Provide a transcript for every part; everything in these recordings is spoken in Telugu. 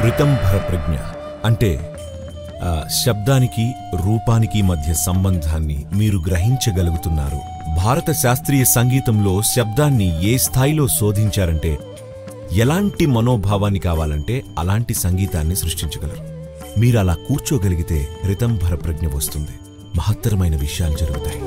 రితంభర ప్రజ్ఞ అంటే ఆ, శబ్దానికి రూపానికి మధ్య సంబంధాన్ని మీరు గ్రహించగలుగుతున్నారు భారత శాస్త్రీయ సంగీతంలో శబ్దాన్ని ఏ స్థాయిలో శోధించారంటే ఎలాంటి మనోభావాన్ని కావాలంటే అలాంటి సంగీతాన్ని సృష్టించగలరు మీరు అలా కూర్చోగలిగితే రితంభర ప్రజ్ఞ వస్తుంది మహత్తరమైన విషయాలు జరుగుతాయి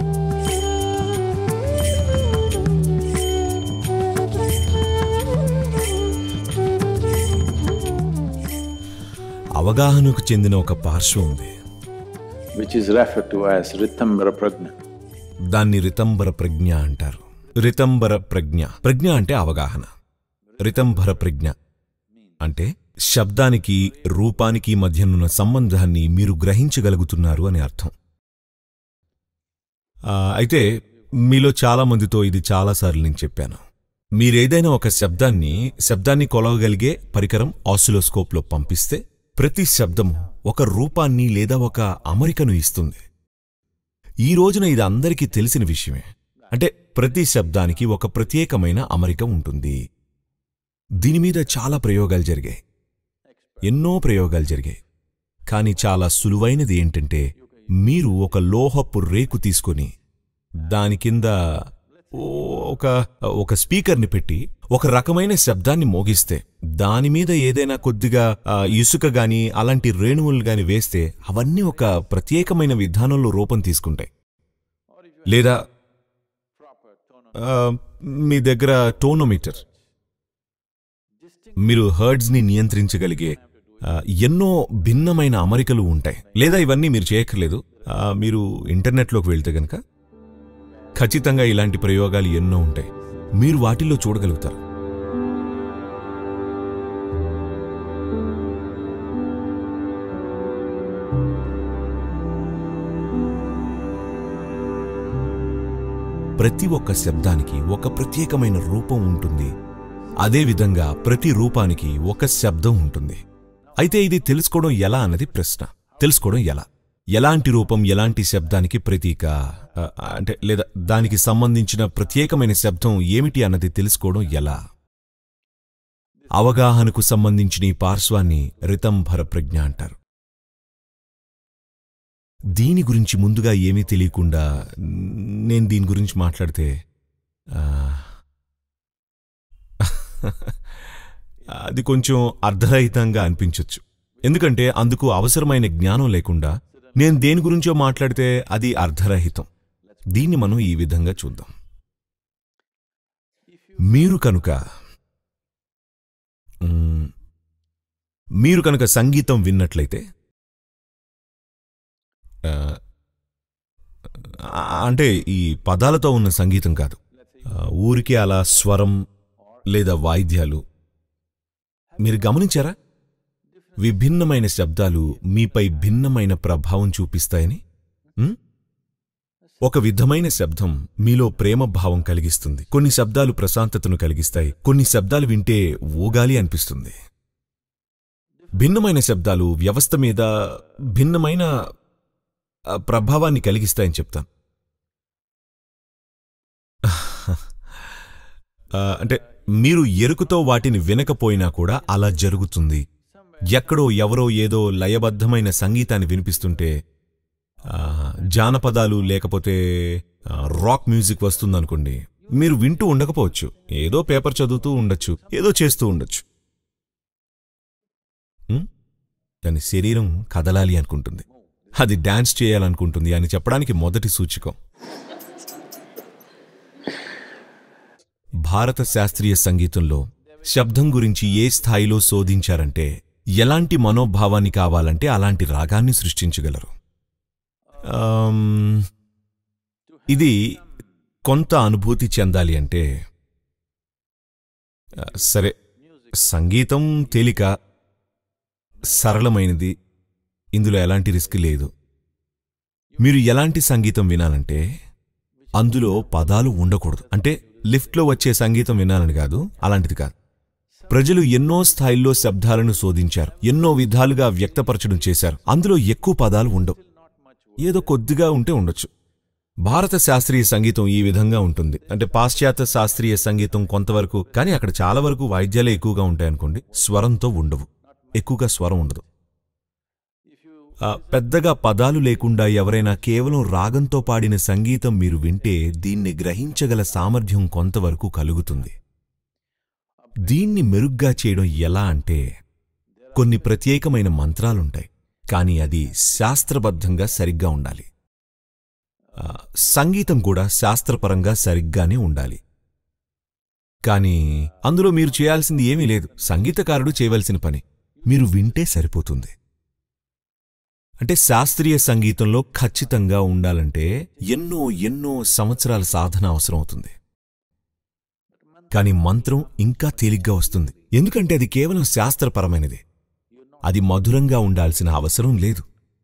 అవగాహనకు చెందిన ఒక పార్శ్వం ఉంది which is referred to as Ritambara Prajna. దాన్ని రితంబర ప్రజ్ఞ అంటారు రితంబర ప్రజ్ఞ ప్రజ్ఞ అంటే అవగాహన రితంబర ప్రజ్ఞ అంటే శబ్దానికి రూపానికి మధ్యనున్న సంబంధాన్ని మీరు గ్రహించగలుగుతున్నారు అని అర్థం ఆ, అయితే మీలో చాలా మందితో ఇది చాలాసార్లు నేను చెప్పాను మీరేదైనా ఒక శబ్దాన్ని శబ్దాన్ని కొలవగలిగే పరికరం ఆసిలోస్కోప్లో పంపిస్తే ప్రతి శబ్దము ఒక రూపాన్ని లేదా ఒక అమరికను ఇస్తుంది ఈ రోజున ఇది అందరికీ తెలిసిన విషయమే అంటే ప్రతి శబ్దానికి ఒక ప్రత్యేకమైన అమరిక ఉంటుంది దీని మీద చాలా ప్రయోగాలు జరిగాయి ఎన్నో ప్రయోగాలు జరిగాయి కానీ చాలా సులువైనది ఏంటంటే మీరు ఒక లోహపు రేకు తీసుకొని దాని కింద ఓ- ఒక ఒక స్పీకర్ని పెట్టి ఒక రకమైన శబ్దాన్ని మోగిస్తే దాని మీద ఏదైనా కొద్దిగా ఆ, ఇసుక గాని అలాంటి రేణువులు గాని వేస్తే అవన్నీ ఒక ప్రత్యేకమైన విధానంలో రూపం తీసుకుంటాయి లేదా ఆ, మీ దగ్గర టోనోమీటర్ మీరు హర్డ్స్ని నియంత్రించగలిగే ఆ, ఎన్నో భిన్నమైన అమరికలు ఉంటాయి లేదా ఇవన్నీ మీరు చేయక్కర్లేదు ఆ, మీరు ఇంటర్నెట్లోకి వెళ్తే గనక ఖచ్చితంగా ఇలాంటి ప్రయోగాలు ఎన్నో ఉంటాయి మీరు వాటిల్లో చూడగలుగుతారు ప్రతి ఒక్క శబ్దానికి ఒక ప్రత్యేకమైన రూపం ఉంటుంది అదేవిధంగా ప్రతి రూపానికి ఒక శబ్దం ఉంటుంది అయితే ఇది తెలుసుకోవడం ఎలా అన్నది ప్రశ్న తెలుసుకోవడం ఎలా ఎలాంటి రూపం ఎలాంటి శబ్దానికి ప్రతీక ఆ, అంటే లేదా దానికి సంబంధించిన ప్రత్యేకమైన శబ్దం ఏమిటి అన్నది తెలుసుకోవడం ఎలా అవగాహనకు సంబంధించిన ఈ పార్శ్వాన్ని రితంభర ప్రజ్ఞ అంటారు దీని గురించి ముందుగా ఏమీ తెలియకుండా నేను దీని గురించి మాట్లాడితే ఆ, అది కొంచెం అర్ధరహితంగా అనిపించొచ్చు ఎందుకంటే అందుకు అవసరమైన జ్ఞానం లేకుండా నేను దేని గురించో మాట్లాడితే అది అర్ధరహితం దీన్ని మనం ఈ విధంగా చూద్దాం మీరు కనుక మ్, మీరు కనుక సంగీతం విన్నట్లయితే ఆ, ఆ, అంటే ఈ పదాలతో ఉన్న సంగీతం కాదు ఆ, ఊరికే అలా స్వరం లేదా వాయిద్యాలు మీరు గమనించారా విభిన్నమైన శబ్దాలు మీపై భిన్నమైన ప్రభావం చూపిస్తాయని ఉం? ఒక విధమైన శబ్దం మీలో ప్రేమ భావం కలిగిస్తుంది కొన్ని శబ్దాలు ప్రశాంతతను కలిగిస్తాయి కొన్ని శబ్దాలు వింటే ఊగాలి అనిపిస్తుంది భిన్నమైన శబ్దాలు వ్యవస్థ మీద భిన్నమైన ఆ, ప్రభావాన్ని కలిగిస్తాయని చెప్తాను ఆ, అంటే మీరు ఎరుకుతో వాటిని వినకపోయినా కూడా అలా జరుగుతుంది ఎక్కడో ఎవరో ఏదో లయబద్ధమైన సంగీతాన్ని వినిపిస్తుంటే ఆ, జానపదాలు లేకపోతే ఆ, రాక్ మ్యూజిక్ వస్తుందనుకోండి మీరు వింటూ ఉండకపోవచ్చు ఏదో పేపర్ చదువుతూ ఉండొచ్చు ఏదో చేస్తూ ఉండొచ్చు ఉం? కానీ శరీరం కదలాలి అనుకుంటుంది అది డాన్స్ చేయాలనుకుంటుంది అని చెప్పడానికి మొదటి సూచకం భారత శాస్త్రీయ సంగీతంలో శబ్దం గురించి ఏ స్థాయిలో శోధించారంటే ఎలాంటి మనోభావాన్ని కావాలంటే అలాంటి రాగాన్ని సృష్టించగలరు ఆమ్, ఇది కొంత అనుభూతి చెందాలి అంటే ఆ, సరే సంగీతం తేలిక సరళమైనది ఇందులో ఎలాంటి రిస్క్ లేదు మీరు ఎలాంటి సంగీతం వినాలంటే అందులో పదాలు ఉండకూడదు అంటే లిఫ్ట్లో వచ్చే సంగీతం వినాలని కాదు అలాంటిది కాదు ప్రజలు ఎన్నో స్థాయిల్లో శబ్దాలను శోధించారు ఎన్నో విధాలుగా వ్యక్తపరచడం చేశారు అందులో ఎక్కువ పదాలు ఉండవు ఏదో కొద్దిగా ఉంటే ఉండొచ్చు భారత శాస్త్రీయ సంగీతం ఈ విధంగా ఉంటుంది అంటే పాశ్చాత్య శాస్త్రీయ సంగీతం కొంతవరకు కానీ అక్కడ చాలా వరకు వాయిద్యాలే ఎక్కువగా ఉంటాయనుకోండి స్వరంతో ఉండవు ఎక్కువగా స్వరం ఉండదు ఆ, పెద్దగా పదాలు లేకుండా ఎవరైనా కేవలం రాగంతో పాడిన సంగీతం మీరు వింటే దీన్ని గ్రహించగల సామర్థ్యం కొంతవరకు కలుగుతుంది దీన్ని మెరుగ్గా చేయడం ఎలా అంటే కొన్ని ప్రత్యేకమైన మంత్రాలుంటాయి కానీ అది శాస్త్రబద్ధంగా సరిగ్గా ఉండాలి ఆ, సంగీతం కూడా శాస్త్రపరంగా సరిగ్గానే ఉండాలి కానీ అందులో మీరు చేయాల్సింది ఏమీ లేదు సంగీతకారుడు చేయవలసిన పని మీరు వింటే సరిపోతుంది అంటే శాస్త్రీయ సంగీతంలో ఖచ్చితంగా ఉండాలంటే ఎన్నో ఎన్నో సంవత్సరాల సాధన అవసరం అవుతుంది కానీ మంత్రం ఇంకా తేలిగ్గా వస్తుంది ఎందుకంటే అది కేవలం శాస్త్రపరమైనది అది మధురంగా ఉండాల్సిన అవసరం లేదు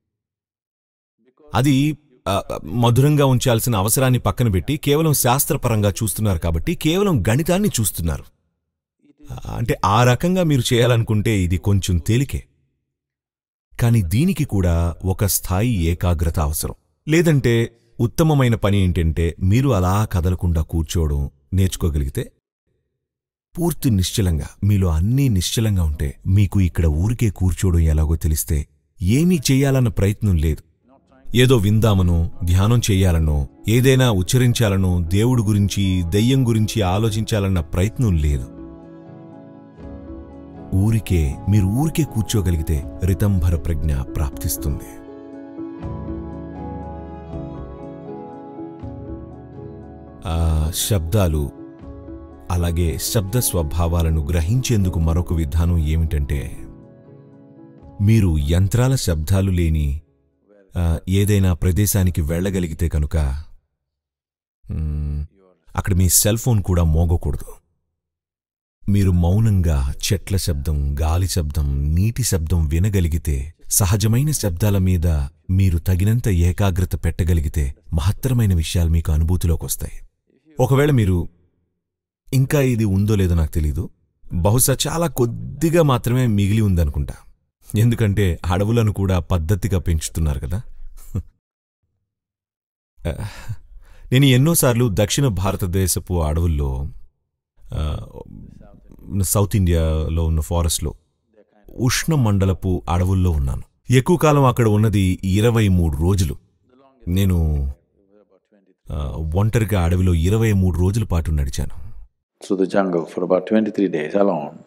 అది ఆ, మధురంగా ఉంచాల్సిన అవసరాన్ని పక్కన పెట్టి కేవలం శాస్త్రపరంగా చూస్తున్నారు కాబట్టి కేవలం గణితాన్ని చూస్తున్నారు ఆ, అంటే ఆ రకంగా మీరు చేయాలనుకుంటే ఇది కొంచెం తేలికే కాని దీనికి కూడా ఒక స్థాయి ఏకాగ్రత అవసరం లేదంటే ఉత్తమమైన పని ఏంటంటే మీరు అలా కదలకుండా కూర్చోవడం నేర్చుకోగలిగితే పూర్తి నిశ్చలంగా మీలో అన్నీ నిశ్చలంగా ఉంటే మీకు ఇక్కడ ఊరికే కూర్చోవడం ఎలాగో తెలిస్తే ఏమీ చెయ్యాలన్న ప్రయత్నం లేదు ఏదో విందామనో ధ్యానం చెయ్యాలనో ఏదైనా ఉచ్చరించాలనో దేవుడు గురించి దెయ్యం గురించి ఆలోచించాలన్న ప్రయత్నం లేదు ఊరికే మీరు ఊరికే కూర్చోగలిగితే రితంభర ప్రజ్ఞ ప్రాప్తిస్తుంది ఆ శబ్దాలు అలాగే శబ్ద స్వభావాలను గ్రహించేందుకు మరొక విధానం ఏమిటంటే మీరు యంత్రాల శబ్దాలు లేని ఆ, ఏదైనా ప్రదేశానికి వెళ్ళగలిగితే కనుక మ్, అక్కడ మీ సెల్ ఫోన్ కూడా మోగకూడదు మీరు మౌనంగా చెట్ల శబ్దం గాలి శబ్దం నీటి శబ్దం వినగలిగితే సహజమైన శబ్దాల మీద మీరు తగినంత ఏకాగ్రత పెట్టగలిగితే మహత్తరమైన విషయాలు మీకు అనుభూతిలోకి వస్తాయి ఒకవేళ మీరు ఇంకా ఇది ఉందో లేదో నాకు తెలీదు బహుశా చాలా కొద్దిగా మాత్రమే మిగిలి ఉందనుకుంటా ఎందుకంటే అడవులను కూడా పద్ధతిగా పెంచుతున్నారు కదా ఆ, నేను ఎన్నోసార్లు దక్షిణ భారతదేశపు అడవుల్లో ఆ, సౌత్ ఇండియాలో ఉన్న ఫారెస్ట్లో ఉష్ణ మండలపు అడవుల్లో ఉన్నాను ఎక్కువ కాలం అక్కడ ఉన్నది ఇరవై మూడు రోజులు నేను ఆ, ఒంటరిగా అడవిలో ఇరవై మూడు రోజుల పాటు నడిచాను through the jungle for about 23 days alone.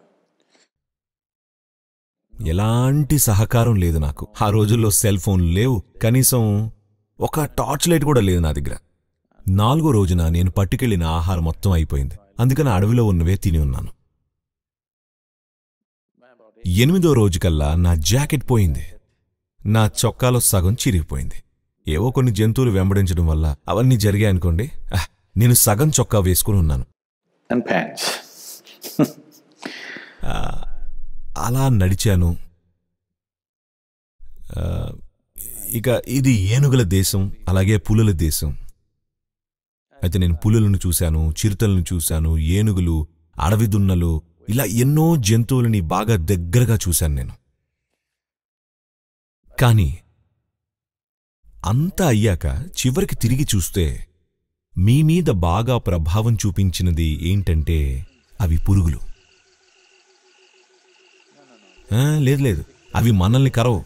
ఎలాంటి సహకారం లేదు నాకు ఆ రోజుల్లో సెల్ ఫోన్లు లేవు కనీసం ఒక టార్చ్ లైట్ కూడా లేదు నా దగ్గర నాలుగో రోజున నేను పట్టుకెళ్లిన ఆహారం మొత్తం అయిపోయింది అందుకని అడవిలో ఉన్నవే తిని ఉన్నాను ఎనిమిదో రోజుకల్లా నా జాకెట్ పోయింది నా చొక్కాలో సగం చిరిగిపోయింది ఏవో కొన్ని జంతువులు వెంబడించడం వల్ల అవన్నీ జరిగాయనుకోండి ఆహ్, నేను సగం చొక్కా వేసుకుని ఉన్నాను And pants. అలా నడిచాను ఆ, ఇక ఇది ఏనుగుల దేశం అలాగే పులుల దేశం అయితే నేను పులులను చూశాను చిరుతలను చూశాను ఏనుగులు అడవి దున్నలు ఇలా ఎన్నో జంతువులని బాగా దగ్గరగా చూశాను నేను కాని అంతా అయ్యాక చివరికి తిరిగి చూస్తే మీ మీద బాగా ప్రభావం చూపించినది ఏంటంటే అవి పురుగులు ఆ, లేదు లేదు అవి మనల్ని కరవు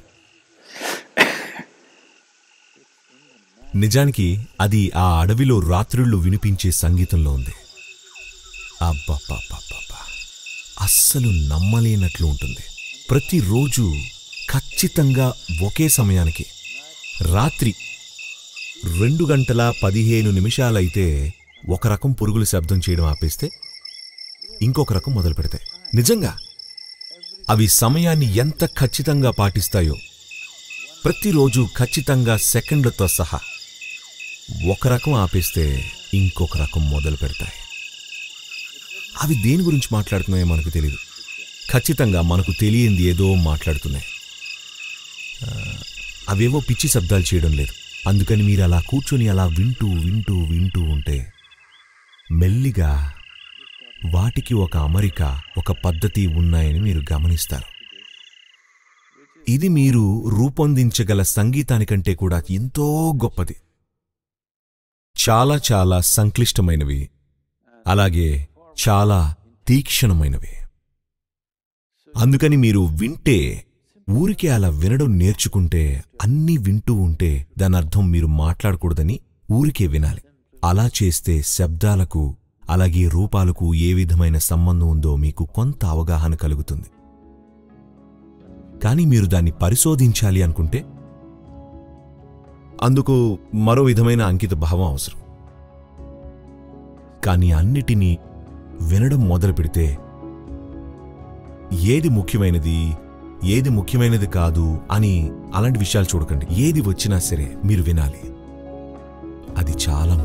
నిజానికి అది ఆ అడవిలో రాత్రుళ్ళు వినిపించే సంగీతంలో ఉంది అబ్బబ్బబ్బబ్బబ్బా అస్సలు నమ్మలేనట్లు ఉంటుంది ప్రతిరోజు ఖచ్చితంగా ఒకే సమయానికి రాత్రి రెండు గంటల పదిహేను నిమిషాలైతే ఒక రకం పురుగులు శబ్దం చేయడం ఆపేస్తే ఇంకొక రకం మొదలు పెడతాయి నిజంగా అవి సమయాన్ని ఎంత ఖచ్చితంగా పాటిస్తాయో ప్రతిరోజు ఖచ్చితంగా సెకండ్లతో సహా ఒక రకం ఆపేస్తే ఇంకొక రకం మొదలు పెడతాయి అవి దేని గురించి మాట్లాడుతున్నాయో మనకు తెలియదు ఖచ్చితంగా మనకు తెలియంది ఏదో మాట్లాడుతున్నాయి ఆ, అవేవో పిచ్చి శబ్దాలు చేయడం లేదు అందుకని మీరు అలా కూర్చొని అలా వింటూ వింటూ వింటూ ఉంటే మెల్లిగా వాటికి ఒక అమరిక ఒక పద్ధతి ఉన్నాయని మీరు గమనిస్తారు ఇది మీరు రూపొందించగల సంగీతానికంటే కూడా ఎంతో గొప్పది చాలా చాలా సంక్లిష్టమైనవి అలాగే చాలా తీక్షణమైనవి అందుకని మీరు వింటే ఊరికే అలా వినడం నేర్చుకుంటే అన్నీ వింటూ ఉంటే దాని అర్థం మీరు మాట్లాడకూడదని ఊరికే వినాలి అలా చేస్తే శబ్దాలకు అలాగే రూపాలకు ఏ విధమైన సంబంధం ఉందో మీకు కొంత అవగాహన కలుగుతుంది కానీ మీరు దాన్ని పరిశోధించాలి అనుకుంటే అందుకు మరో విధమైన అంకిత భావం అవసరం కానీ అన్నిటినీ వినడం మొదలు పెడితే ఏది ముఖ్యమైనది ఏది ముఖ్యమైనది కాదు అని అలాంటి విషయాలు చూడకండి ఏది వచ్చినా సరే మీరు వినాలి అది చాలా